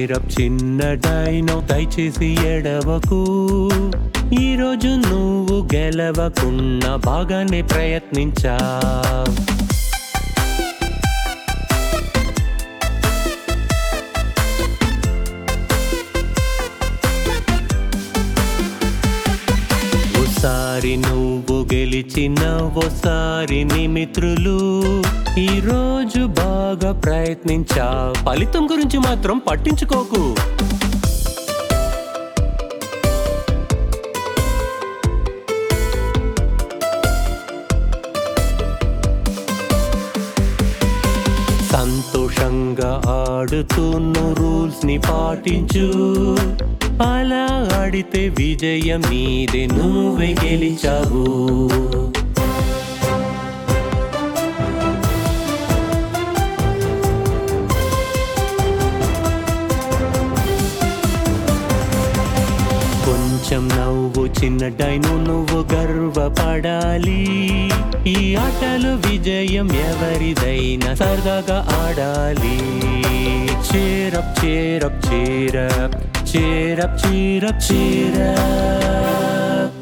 cheer up చిన్న dino దయచేసి ఎడవకు ఈరోజు నువ్వు గెలవకున్నా బాగానే ప్రయత్నించా ఓసారి నువ్వు గెలిచిన ఓసారి నీ మిత్రులు ఈరోజు బాగా ప్రయత్నించా ఫలితం గురించి మాత్రం పట్టించుకోకు సంతోషంగా ఆడుతున్న రూల్స్ ని పాటించు అలా ఆడితే విజయం నీదే నువ్వే గెలిచావు కొంచెం నవ్వు చిన్న డైను నువ్వు గర్వపడాలి ఈ ఆటలో విజయం ఎవరిదైనా సరదాగా ఆడాలి cheer up cheer up cheer up cheer up cheer up cheer up